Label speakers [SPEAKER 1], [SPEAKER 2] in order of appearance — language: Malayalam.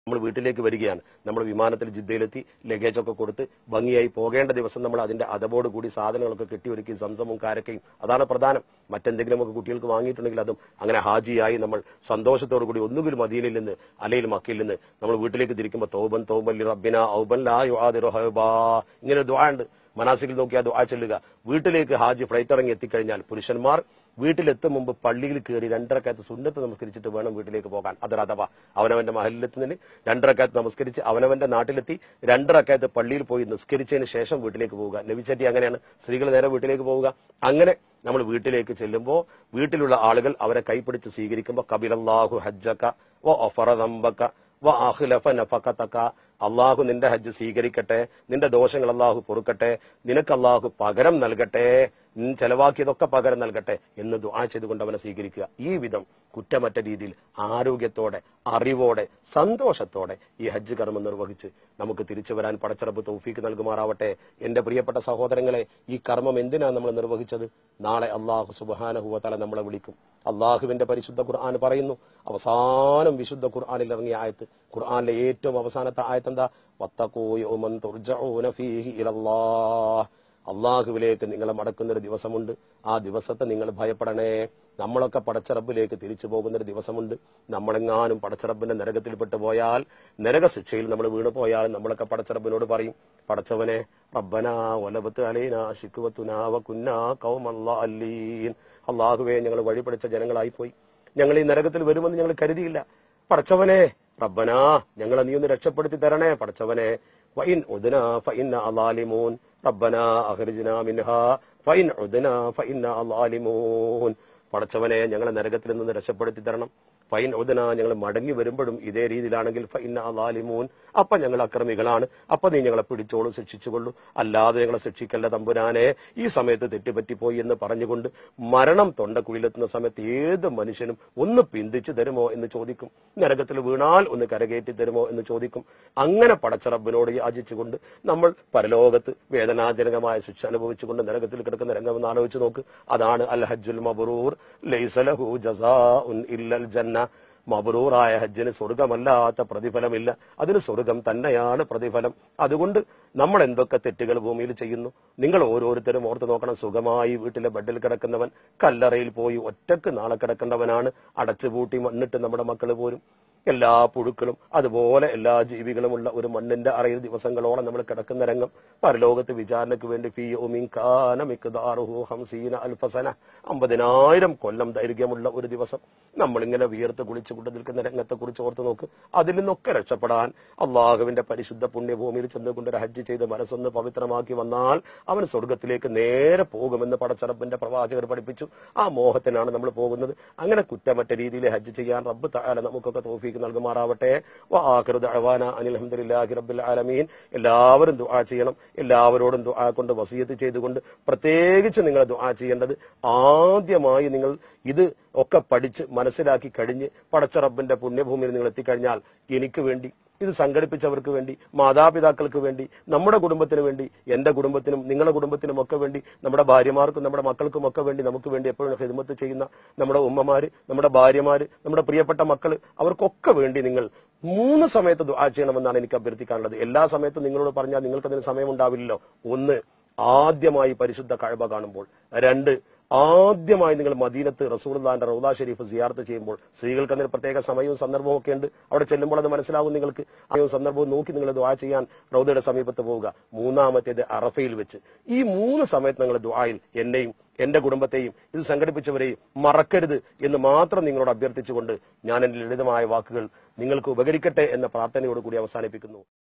[SPEAKER 1] നമ്മൾ വീട്ടിലേക്ക് വരികയാണ് നമ്മൾ വിമാനത്തിൽ ജിദ്ദയിലെത്തി ലഗേജ് ഒക്കെ കൊടുത്ത് ഭംഗിയായി പോകേണ്ട ദിവസം നമ്മൾ അതിന്റെ അതബോട് കൂടി സാധനങ്ങളൊക്കെ കെട്ടിയൊരുക്കി സംസമും കാരക്കയും അതാണ് പ്രധാനം മറ്റെന്തെങ്കിലും ഒക്കെ കുട്ടികൾക്ക് വാങ്ങിയിട്ടുണ്ടെങ്കിൽ അതും അങ്ങനെ ഹാജിയായി നമ്മൾ സന്തോഷത്തോടു കൂടി ഒന്നുകിൽ മദീനയിൽ നിന്ന് അല്ലെങ്കിൽ മക്കയിൽ നിന്ന് നമ്മൾ വീട്ടിലേക്ക് തിരിക്കുമ്പോൾ തോബൻ തോബൻ റബ്ബിന ഔബൻ ലാ യുആദിറു ഹൈബാ ഇങ്ങനെ ദുആ ഉണ്ട് മനാസിക്കിൽ നോക്കി ആ ദുആ ചെല്ലുക വീട്ടിലേക്ക് ഹാജി ഫ്ലൈറ്റ് ഇറങ്ങി എത്തിക്കഴിഞ്ഞാൽ പുരുഷന്മാർ വീട്ടിലെത്തും മുമ്പ് പള്ളിയിൽ കയറി രണ്ടരക്കകത്ത് സുന്നത്ത് നമസ്കരിച്ചിട്ട് വേണം വീട്ടിലേക്ക് പോകാൻ അതൊരു അഥവാ അവനവന്റെ മഹലിലെത്തുന്നതിന് രണ്ടരക്കകത്ത് നമസ്കരിച്ച് അവനവന്റെ നാട്ടിലെത്തി രണ്ടരക്കകത്ത് പള്ളിയിൽ പോയി നിസ്കരിച്ചതിന് ശേഷം വീട്ടിലേക്ക് പോവുക നബിച്ചട്ടി അങ്ങനെയാണ് സ്ത്രീകൾ നേരെ വീട്ടിലേക്ക് പോവുക അങ്ങനെ നമ്മൾ വീട്ടിലേക്ക് ചെല്ലുമ്പോൾ വീട്ടിലുള്ള ആളുകൾ അവരെ കൈപിടിച്ച് സ്വീകരിക്കുമ്പോൾ കബിലല്ലാഹു ഹജ്ജക്ക വ ഒഫറ നമ്പക്ക വ അഖ്ലഫ നഫഖതക അള്ളാഹു നിന്റെ ഹജ്ജ് സ്വീകരിക്കട്ടെ നിന്റെ ദോഷങ്ങൾ അള്ളാഹു പൊറുക്കട്ടെ നിനക്ക് അള്ളാഹു പകരം നൽകട്ടെ നീ ചെലവാക്കിയതൊക്കെ പകരം നൽകട്ടെ എന്ന് ദുആ ചെയ്തുകൊണ്ട് അവനെ സ്വീകരിക്കുക ഈ വിധം കുറ്റമറ്റ രീതിയിൽ ആരോഗ്യത്തോടെ അറിവോടെ സന്തോഷത്തോടെ ഈ ഹജ്ജ് കർമ്മം നിർവഹിച്ച് നമുക്ക് തിരിച്ചു വരാൻ പടച്ചിറപ്പ് തൗഫീക്ക് നൽകുമാറാവട്ടെ എന്റെ പ്രിയപ്പെട്ട സഹോദരങ്ങളെ ഈ കർമ്മം എന്തിനാണ് നമ്മൾ നിർവഹിച്ചത് നാളെ അള്ളാഹു സുബാനഹുവതല നമ്മളെ വിളിക്കും അള്ളാഹുവിന്റെ പരിശുദ്ധ ഖുർആൻ പറയുന്നു അവസാനം വിശുദ്ധ ഖുർആനിൽ ഇറങ്ങിയ ആയത്ത് ഖുർആനിലെ ഏറ്റവും അവസാനത്തെ ആയത്ത് എന്താ വത്തഖൂ യൗമൻ തുർജഊന ഫീഹി ഇലല്ലാഹ് അള്ളാഹുവിലേക്ക് നിങ്ങളെ മടക്കുന്ന ഒരു ദിവസമുണ്ട് ആ ദിവസത്തെ നിങ്ങൾ ഭയപ്പെടണേ നമ്മളൊക്കെ പടച്ചറബിലേക്ക് തിരിച്ചു പോകുന്ന ഒരു ദിവസമുണ്ട് നമ്മളെങ്ങാനും പടച്ചറബിന്റെ നരകത്തിൽപ്പെട്ടു പോയാൽ നരക ശിക്ഷയിൽ നമ്മൾ വീണു പോയാൽ നമ്മളൊക്കെ പടച്ചറബിനോട് പറയും പടച്ചവനെ റബ്ബന ഒലബത്ത് അലൈന ശിക്കുവത്തുനാ വകുന്നാ കൗമല്ലാ അല്ലീൻ അള്ളാഹുവെ ഞങ്ങൾ വഴിപടിച്ച ജനങ്ങളായി പോയി ഞങ്ങൾ ഈ നരകത്തിൽ വരുമെന്ന് ഞങ്ങൾ കരുതിയില്ല പടച്ചവനെ റബ്ബന ഞങ്ങളെ നീ ഒന്ന് രക്ഷപ്പെടുത്തി തരണേ പടച്ചവനെ ഫൈൻ ഉദ്ന ഫൈൻ അലാലിമൂൻ റബ്ബന അഖ്രിജ്നാ മിൻഹാ ഫൈൻ ഉദ്ന ഫൈൻ അലാലിമൂൻ പടച്ചവനെ ഞങ്ങളെ നരകത്തിൽ നിന്ന് രക്ഷപ്പെടുത്തി തരണം ഫൈൻ ഉദന ഞങ്ങൾ മടങ്ങി വരുമ്പോഴും ഇതേ രീതിയിലാണെങ്കിൽ ഫൈൻ അലാലിമൂൻ അപ്പൊ ഞങ്ങൾ അക്രമികളാണ് അപ്പൊ നീ ഞങ്ങളെ പിടിച്ചോളൂ ശിക്ഷിച്ചുകൊള്ളൂ അല്ലാതെ ഞങ്ങളെ ശിക്ഷിക്കല്ല തമ്പുരാനെ ഈ സമയത്ത് തെറ്റുപറ്റിപ്പോയി എന്ന് പറഞ്ഞുകൊണ്ട് മരണം തൊണ്ടക്കുഴിയിലെത്തുന്ന സമയത്ത് ഏത് മനുഷ്യനും ഒന്ന് പിന്തിച്ചു തരുമോ എന്ന് ചോദിക്കും നരകത്തിൽ വീണാൽ ഒന്ന് കരകയറ്റി തരുമോ എന്ന് ചോദിക്കും അങ്ങനെ പടച്ചറബിനോട് യാചിച്ചുകൊണ്ട് നമ്മൾ പരലോകത്ത് വേദനാജനകമായ ശിക്ഷ അനുഭവിച്ചുകൊണ്ട് നരകത്തിൽ കിടക്കുന്ന രംഗമെന്ന് ആലോചിച്ച് നോക്ക് അതാണ് അൽ ഹജ്ജുൽ മബറൂർ ലൈസലഹു ജസാഉൻ ഇല്ലൽ ജന്ന മബറൂറായ ഹജ്ജിന് സ്വർഗമല്ലാത്ത പ്രതിഫലമില്ല അതിന് സ്വർഗം തന്നെയാണ് പ്രതിഫലം അതുകൊണ്ട് നമ്മൾ എന്തൊക്കെ തെറ്റുകൾ ഭൂമിയിൽ ചെയ്യുന്നു നിങ്ങൾ ഓരോരുത്തരും ഓർത്ത് നോക്കണം സുഖമായി വീട്ടിലെ ബെഡിൽ കിടക്കുന്നവൻ കല്ലറയിൽ പോയി ഒറ്റക്ക് നാളെ കിടക്കേണ്ടവനാണ് അടച്ചുപൂട്ടി മണ്ണിട്ട് നമ്മുടെ മക്കൾ പോരും എല്ലാ പുഴുക്കളും അതുപോലെ എല്ലാ ജീവികളുമുള്ള ഒരു മണ്ണിന്റെ അറയിൽ ദിവസങ്ങളോളം നമ്മൾ കിടക്കുന്ന രംഗം പരലോകത്ത് വിചാരണയ്ക്ക് വേണ്ടി ഫീ ഉമിൻ കാന മിഖ്ദാറുഹു ഹംസീന അൽഫസന അമ്പതിനായിരം കൊല്ലം ദൈർഘ്യമുള്ള ഒരു ദിവസം നമ്മളിങ്ങനെ വിയർത്ത് കുളിച്ചുകൊണ്ട് നിൽക്കുന്ന രംഗത്തെ കുറിച്ച് ഓർത്ത് നോക്ക് അതിൽ നിന്നൊക്കെ രക്ഷപ്പെടാൻ അള്ളാഹുവിന്റെ പരിശുദ്ധ പുണ്യഭൂമിയിൽ ചെന്നുകൊണ്ട് ഒരു ഹജ്ജ് ചെയ്ത് മനസ്സൊന്ന് പവിത്രമാക്കി വന്നാൽ അവൻ സ്വർഗത്തിലേക്ക് നേരെ പോകുമെന്ന് പടച്ചറപ്പിന്റെ പ്രവാചകർ പഠിപ്പിച്ചു ആ മോഹത്തിനാണ് നമ്മൾ പോകുന്നത് അങ്ങനെ കുറ്റമറ്റ രീതിയിൽ ഹജ്ജ് ചെയ്യാൻ റബ്ബ് താല നമുക്കൊക്കെ തോഫീക്ക് നൽകുമാറാവട്ടെ വാഹൃദ അവാന അനിൽ അഹമ്മദില്ലാഹി റബ്ബിൽ ആലമീൻ എല്ലാവരും ദുആ ചെയ്യണം എല്ലാവരോടും ദുആ കൊണ്ട് വസീയത്ത് ചെയ്തുകൊണ്ട് പ്രത്യേകിച്ച് നിങ്ങൾ ദുആ ചെയ്യേണ്ടത് ആദ്യമായി നിങ്ങൾ ഇത് ഒക്കെ പഠിച്ച് മനസ്സിലാക്കി കഴിഞ്ഞ് പടച്ച റബ്ബിന്റെ പുണ്യഭൂമിയിൽ നിങ്ങൾ എത്തിക്കഴിഞ്ഞാൽ എനിക്ക് വേണ്ടി ഇത് സംഘടിപ്പിച്ചവർക്ക് വേണ്ടി മാതാപിതാക്കൾക്ക് വേണ്ടി നമ്മുടെ കുടുംബത്തിന് വേണ്ടി എന്റെ കുടുംബത്തിനും നിങ്ങളുടെ കുടുംബത്തിനും ഒക്കെ വേണ്ടി നമ്മുടെ ഭാര്യമാർക്കും നമ്മുടെ മക്കൾക്കും ഒക്കെ വേണ്ടി നമുക്ക് വേണ്ടി എപ്പോഴും ഹിദ്മത്ത് ചെയ്യുന്ന നമ്മുടെ ഉമ്മമാര് നമ്മുടെ ഭാര്യമാര് നമ്മുടെ പ്രിയപ്പെട്ട മക്കൾ അവർക്കൊക്കെ വേണ്ടി നിങ്ങൾ മൂന്ന് സമയത്ത് ദുആ ചെയ്യണമെന്നാണ് എനിക്ക് അഭ്യർത്ഥിക്കാനുള്ളത് എല്ലാ സമയത്തും നിങ്ങളോട് പറഞ്ഞാൽ നിങ്ങൾക്ക് അതിന് സമയമുണ്ടാവില്ലല്ലോ ഒന്ന് ആദ്യമായി പരിശുദ്ധ കഴബ കാണുമ്പോൾ രണ്ട് ആദ്യമായി നിങ്ങൾ മദീനത്ത് റസൂൽദാന്റെ റൗദ ഷരീഫ് സിയാർത്ത് ചെയ്യുമ്പോൾ സ്ത്രീകൾക്ക് അതിന് പ്രത്യേക സമയവും സന്ദർഭവും ഒക്കെ ഉണ്ട് അവിടെ ചെല്ലുമ്പോൾ അത് മനസ്സിലാവും നിങ്ങൾക്ക് സമയവും സന്ദർഭവും നോക്കി നിങ്ങൾ ദുആ ചെയ്യാൻ റൗദയുടെ സമീപത്ത് പോവുക മൂന്നാമത്തേത് അറഫയിൽ വെച്ച് ഈ മൂന്ന് സമയത്ത് നിങ്ങൾ ദുആയിൽ എന്നെയും എന്റെ കുടുംബത്തെയും ഇത് സംഘടിപ്പിച്ചവരെയും മറക്കരുത് എന്ന് മാത്രം നിങ്ങളോട് അഭ്യർത്ഥിച്ചുകൊണ്ട് ഞാൻ എന്റെ ലളിതമായ വാക്കുകൾ നിങ്ങൾക്ക് ഉപകരിക്കട്ടെ എന്ന പ്രാർത്ഥനയോട് കൂടി അവസാനിപ്പിക്കുന്നു